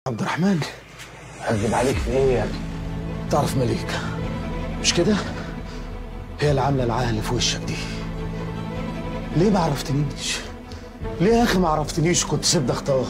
عبد الرحمن اكذب عليك في ايه يا ابني؟ تعرف مليكة مش كده؟ هي اللي عاملة العاهة اللي في وشك دي ليه ما عرفتنيش؟ ليه يا أخي ما عرفتنيش كنت سيبني أختار؟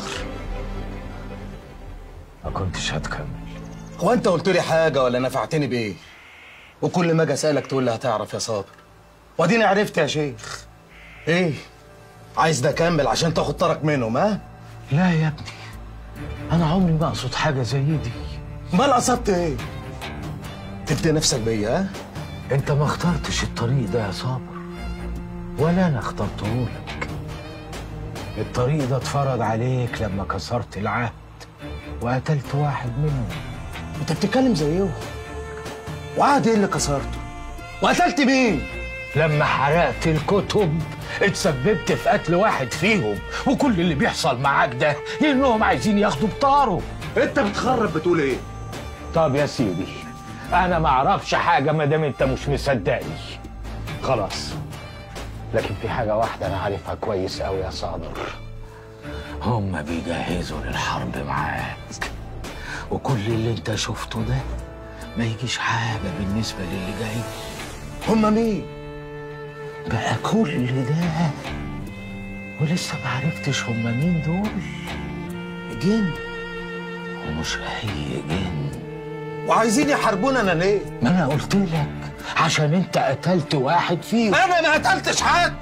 ما كنتش هتكمل هو أنت قلت لي حاجة ولا نفعتني بإيه؟ وكل ما أجي أسألك تقول لي هتعرف يا صابر وأديني عرفت يا شيخ إيه؟ عايز ده أكمل عشان تاخد طرك منهم ها؟ لا يا ابني انا عمري ما اقصد حاجه زي دي أمال قصدت إيه؟ تبدي نفسك بيا ها؟ انت ما اخترتش الطريق ده يا صابر ولا انا اخترته لك الطريق ده اتفرض عليك لما كسرت العهد وقتلت واحد منهم أنت بتتكلم زيهم وعاد إيه اللي كسرته؟ وقتلت مين؟ لما حرقت الكتب اتسببت في قتل واحد فيهم وكل اللي بيحصل معاك ده لانهم عايزين ياخدوا بطاره أنت بتخرب بتقول إيه؟ طب يا سيدي انا ما اعرفش حاجه ما دام انت مش مصدقني خلاص لكن في حاجه واحده انا عارفها كويس قوي يا صابر هم بيجهزوا للحرب معاك وكل اللي انت شفته ده ما يجيش حاجه بالنسبه للي جاي هما مين؟ بقى كل ده ولسه ما عرفتش هم مين دول جن ومش اي جن وعايزين يحاربونا انا ليه؟ ما انا قلت لك عشان انت قتلت واحد فيهم انا ما قتلتش حد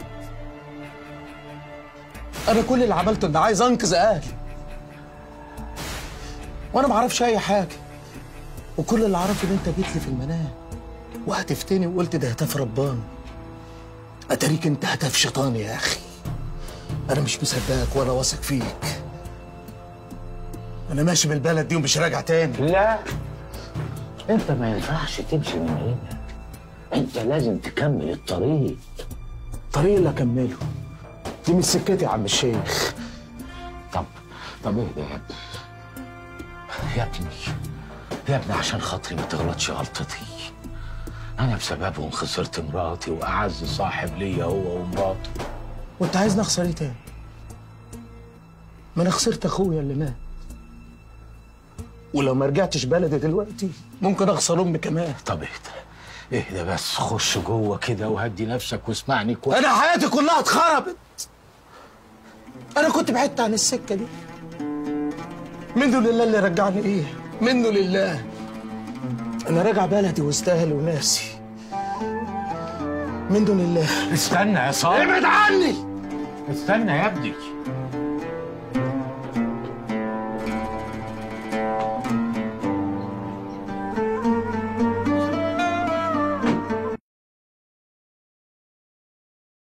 انا كل اللي عملته اني عايز انقذ اهلي وانا ما اعرفش اي حاجه وكل اللي اعرفه ان انت جيت لي في المنام وهتفتني وقلت ده هتاف رباني اتاريك انت هتاف شيطاني يا اخي انا مش مصدقك ولا واثق فيك انا ماشي بالبلد دي ومش راجع تاني لا انت ما ينفعش تمشي من هنا انت لازم تكمل الطريق الطريق اللي اكمله دي مش سكتي يا عم الشيخ طب طب اهدى يا ابني يا ابني يا ابني عشان خاطري ما تغلطش غلطتي انا بسببهم خسرت مراتي واعز صاحب ليا هو ومراته وانت عايزني اخسر ايه تاني؟ ما انا خسرت اخويا اللي مات ولو ما رجعتش بلدي دلوقتي ممكن اخسر امي كمان طب اهدى اهدى بس خش جوه كده وهدي نفسك واسمعني كويس انا حياتي كلها اتخربت انا كنت بعدت عن السكه دي منه لله اللي رجعني ايه منه لله انا راجع بلدي وسط اهلي وناسي منه لله استنى يا صاحبي ابعد عني استنى يا ابني